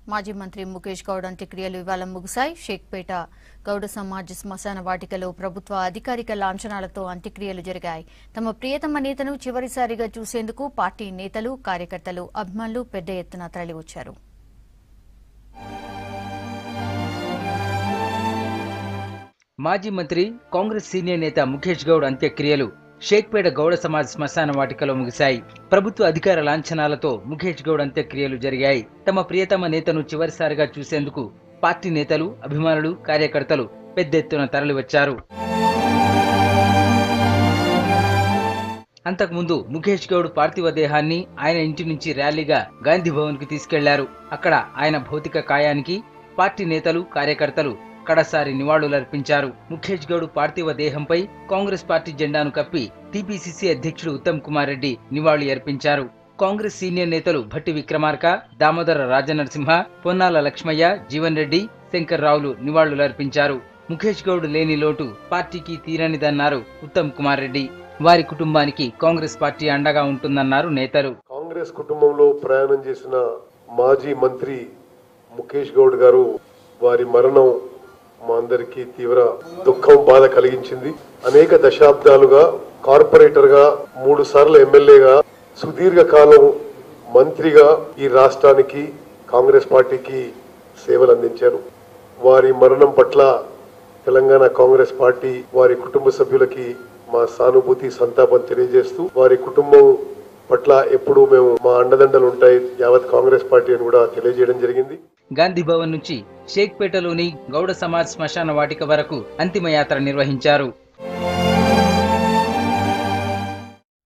మాజీ మంత్రి ముఖేష్ గౌడ్ అంత్యక్రియలు ఇవాళ ముగిశాయి షేక్పేట గౌడ సమాజ్ శ్మశాన వాటికలో ప్రభుత్వ అధికారిక లాంఛనాలతో అంత్యక్రియలు జరిగాయి తమ ప్రియతమ నేతను చివరిసారిగా చూసేందుకు పార్టీ నేతలు కార్యకర్తలు అభిమానులు పెద్ద ఎత్తున తరలివచ్చారు మాజీ మంత్రి కాంగ్రెస్ సీనియర్ నేత ముఖేష్ గౌడ్ అంత్యక్రియలు షేక్పేట గౌడ సమాజ్ శ్మశాన వాటికలో ముగిశాయి ప్రభుత్వ అధికార లాంఛనాలతో ముఖేష్ గౌడ్ అంత్యక్రియలు జరిగాయి తమ ప్రియతమ నేతను చివరిసారిగా చూసేందుకు పార్టీ నేతలు అభిమానులు కార్యకర్తలు పెద్ద ఎత్తున తరలివచ్చారు అంతకుముందు ముఖేష్ గౌడ్ పార్థివ దేహాన్ని ఆయన ఇంటి నుంచి ర్యాలీగా గాంధీ భవన్ కు తీసుకెళ్లారు అక్కడ ఆయన భౌతిక కాయానికి పార్టీ నేతలు కార్యకర్తలు కడసారి నివాళులర్పించారు ముఖేష్ గౌడ్ పార్థివ దేహంపై కాంగ్రెస్ పార్టీ జెండాను కప్పి టీపీసీసీ అధ్యక్షుడు ఉత్తమ్ కుమార్ రెడ్డి నివాళి అర్పించారు కాంగ్రెస్ సీనియర్ నేతలు భట్టి విక్రమార్క దామోదర రాజనరసింహ పొన్నాల లక్ష్మయ్య జీవన్ రెడ్డి శంకర్ రావులు నివాళులర్పించారు ముఖేష్ గౌడ్ లేని లోటు పార్టీకి తీరనిదన్నారు ఉత్తమ్ కుమార్ రెడ్డి వారి కుటుంబానికి కాంగ్రెస్ పార్టీ అండగా ఉంటుందన్నారు నేతలు కాంగ్రెస్ కుటుంబంలో ప్రయాణం చేసిన మాజీ మంత్రి ముఖేష్ గౌడ్ గారు వారి మరణం మా అందరికీ తీవ్ర దుఃఖం బాధ కలిగించింది అనేక దశాబ్దాలుగా కార్పొరేటర్ గా మూడు సార్లు ఎమ్మెల్యేగా సుదీర్ఘ కాలం మంత్రిగా ఈ రాష్ట్రానికి కాంగ్రెస్ పార్టీకి సేవలు అందించారు వారి మరణం పట్ల తెలంగాణ కాంగ్రెస్ పార్టీ వారి కుటుంబ సభ్యులకి మా సానుభూతి సంతాపం తెలియజేస్తూ వారి కుటుంబం పట్ల ఎప్పుడూ మేము మా అండదండలు ఉంటాయి యావత్ కాంగ్రెస్ పార్టీ అని కూడా తెలియజేయడం జరిగింది గాంధీ భవన్ నుంచి షేక్పేటలోని గౌడ సమాజ్ శ్మశాన వాటిక వరకు అంతిమయాత్ర నిర్వహించారు